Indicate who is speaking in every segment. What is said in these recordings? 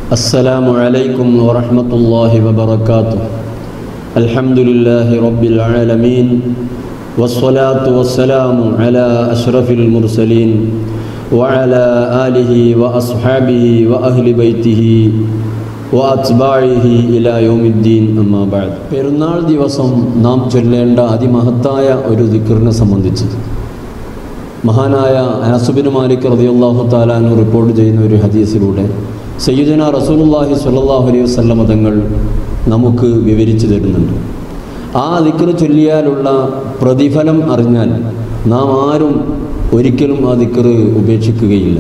Speaker 1: السلام عليكم ورحمة الله وبركاته الحمد لله رب العالمين والصلاة والسلام على أشرف المرسلين وعلى آله وأصحابه وأهل بيته وأتباعه إلى يوم الدين أما بعد പെരുന്നാൾ ദിവസം നാം ചൊല്ലേണ്ട അതിമഹത്തായ ഒരു ദിക്കറിനെ സംബന്ധിച്ച് മഹാനായ അനസുബിൻ മാലിക് റതിയല്ലാഹു താലാനു റിപ്പോർട്ട് ചെയ്യുന്ന ഒരു ഹദീസിലൂടെ സയ്യിദന റസൂലുള്ളാഹി സ്വല്ലല്ലാഹു അലൈഹി വസല്ലമ തങ്ങൾ നമുക്ക് വിവരിച്ചു തരുന്നുണ്ട് ആ ദിക്ർ ചൊല്ലിയാലുള്ള പ്രതിഫലം അറിഞ്ഞാൽ നാം ആരും ഒരിക്കലും ആ ദിക്ർ ഉപേക്ഷിക്കുകയില്ല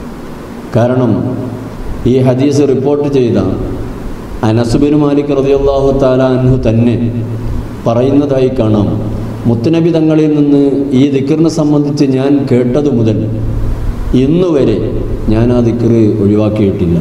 Speaker 1: കാരണം ഈ ഹദീസ് റിപ്പോർട്ട് ചെയ്ത അനസുബിൻ മാലിക് റതിയല്ലാഹു താലാൻഹു തന്നെ പറയുന്നതായി കാണാം മുത്തുനബി തങ്ങളിൽ നിന്ന് ഈ ദിക്കറിനെ സംബന്ധിച്ച് ഞാൻ കേട്ടതു മുതൽ ഇന്നുവരെ ഞാൻ ആ ദിക്കറ് ഒഴിവാക്കിയിട്ടില്ല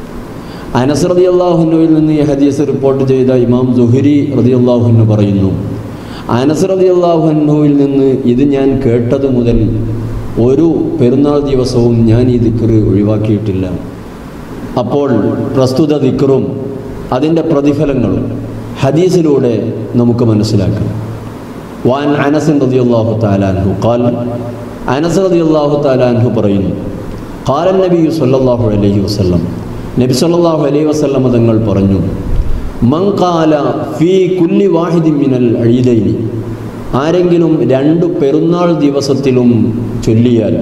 Speaker 1: അനസ് റതി അള്ളാഹുനുവിൽ നിന്ന് ഈ ഹദീസ് റിപ്പോർട്ട് ചെയ്ത ഇമാം ജുഹരി റതി അള്ളാഹുനു പറയുന്നു അനസ് റതി അള്ളാഹുനുവിൽ നിന്ന് ഇത് ഞാൻ കേട്ടതു മുതൽ ഒരു പെരുന്നാൾ ദിവസവും ഞാൻ ഈ ദിക്കറ് ഒഴിവാക്കിയിട്ടില്ല അപ്പോൾ പ്രസ്തുത ദിക്കറും അതിൻ്റെ പ്രതിഫലങ്ങളും ഹദീസിലൂടെ നമുക്ക് മനസ്സിലാക്കാം വാൻ അനസ് റളിയല്ലാഹു തആല അൻഹു ഖാൽ അനസ് റളിയല്ലാഹു തആല അൻഹു പറയുന്നു ഖാല നബി സല്ലല്ലാഹു അലൈഹി വസല്ലം നബി സല്ലല്ലാഹു അലൈഹി വസല്ലം തങ്ങൾ പറഞ്ഞു മൻ ഖാല ഫീ കുല്ലി വാഹിദിൻ മിനൽ ഈദൈനി ആരെങ്കിലും രണ്ട് പെരുന്നാൾ ദിവസത്തിലും ചൊല്ലിയാൽ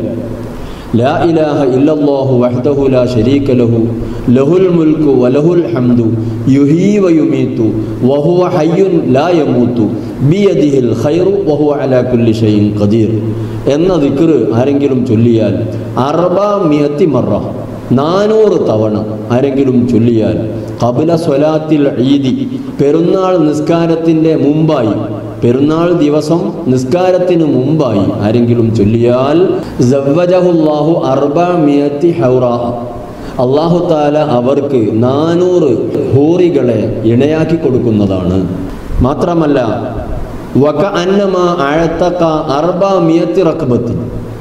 Speaker 1: ലാ ഇലാഹ ഇല്ലല്ലാഹു വഹ്ദഹു ലാ ശരീക ലഹു ലഹുൽ മുൽക്കു വലഹുൽ ഹംദു യുഹീ വയുമീത്തു വഹുവ ഹയ്യുൻ ലാ യമൂത്തു ബിയദിഹിൽ ഖൈറു വഹുവ അലാ കുല്ലി ഷൈഇൻ ഖദീർ എന്ന ദിക്ർ ആരെങ്കിലും ചൊല്ലിയാൽ അർബ മിയത്തി മറ നാനൂറ് തവണ ആരെങ്കിലും ചൊല്ലിയാൽ കബുല സ്വലാത്തിൽ ഈദി പെരുന്നാൾ നിസ്കാരത്തിൻ്റെ മുമ്പായി പെരുന്നാൾ ദിവസം നിസ്കാരത്തിന് മുമ്പായി ആരെങ്കിലും ചൊല്ലിയാൽ സവ്വജഹുല്ലാഹു അർബ മിയത്തി ഹൗറ അള്ളാഹു താല അവർക്ക് നാനൂറ് ഹൂറികളെ ഇണയാക്കി കൊടുക്കുന്നതാണ് മാത്രമല്ല വക അന്നമ അഴത്തക്ക അർബ മിയത്തി റക്ബത്തി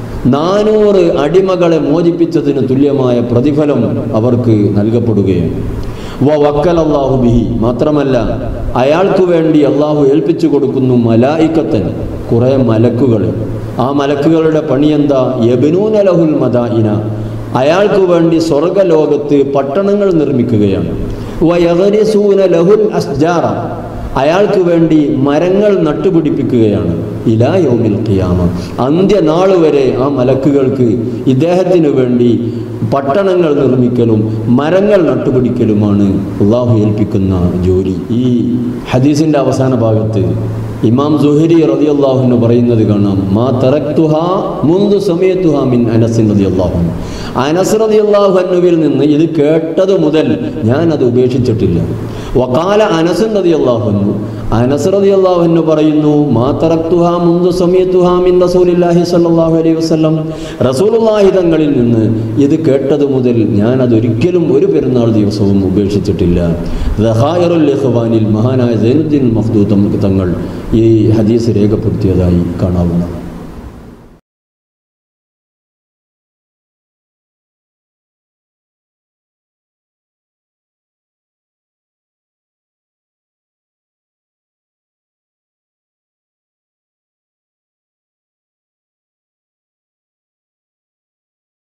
Speaker 1: നാനൂറ് അടിമകളെ മോചിപ്പിച്ചതിന് തുല്യമായ പ്രതിഫലം അവർക്ക് നൽകപ്പെടുകയാണ് വ വക്കൽ അള്ളാഹു ബിഹി മാത്രമല്ല അയാൾക്ക് വേണ്ടി അള്ളാഹു ഏൽപ്പിച്ചു കൊടുക്കുന്നു മലായിക്കത്തൻ കുറേ മലക്കുകൾ ആ മലക്കുകളുടെ പണി എന്താ യബനൂന ലഹുൽ മദായിന അയാൾക്ക് വേണ്ടി സ്വർഗലോകത്ത് പട്ടണങ്ങൾ നിർമ്മിക്കുകയാണ് വയകരിസൂന ലഹുൽ അസ്ജാറ അയാൾക്ക് വേണ്ടി മരങ്ങൾ നട്ടുപിടിപ്പിക്കുകയാണ് ഇലാ യോമിൽ ഖിയാമ അന്ത്യനാൾ വരെ ആ മലക്കുകൾക്ക് ഇദ്ദേഹത്തിന് വേണ്ടി പട്ടണങ്ങൾ നിർമ്മിക്കലും മരങ്ങൾ നട്ടുപിടിക്കലുമാണ് അള്ളാഹു ഏൽപ്പിക്കുന്ന ജോലി ഈ ഹദീസിൻ്റെ അവസാന ഭാഗത്ത് ഇമാം സുഹരി റതി അള്ളാഹുന്ന് പറയുന്നത് കാണാം മാ തറക്തുഹ മുന്തു സമയത്തുഹ മിൻ അനസിൻ റതി അള്ളാഹു അനസ് റതി അള്ളാഹുവിൽ നിന്ന് ഇത് കേട്ടത് മുതൽ ഞാൻ അത് ഉപേക്ഷിച്ചിട്ടില്ല വക്കാല അനസ് റതി അള്ളാഹുന്നു അനസ് റതി അള്ളാഹുന്നു പറയുന്നു മാ തറക്തുഹ മുന്തു സമയത്തുഹ മിൻ റസൂലില്ലാഹി സല്ലല്ലാഹു അലൈഹി വസല്ലം റസൂലുള്ളാഹി തങ്ങളിൽ നിന്ന് ഇത് കേട്ടത് മുതൽ ഞാൻ അതൊരിക്കലും ഒരു പെരുന്നാൾ ദിവസവും ഉപേക്ഷിച്ചിട്ടില്ല ദഹായറുൽ ഇഖ്വാനിൽ മഹാനായ സൈനുദ്ദീൻ മഖ്ദൂദ് തങ്ങൾ ഈ ഹദീസ് രേഖപ്പെടുത്തിയതായി കാണാവുന്നതാണ്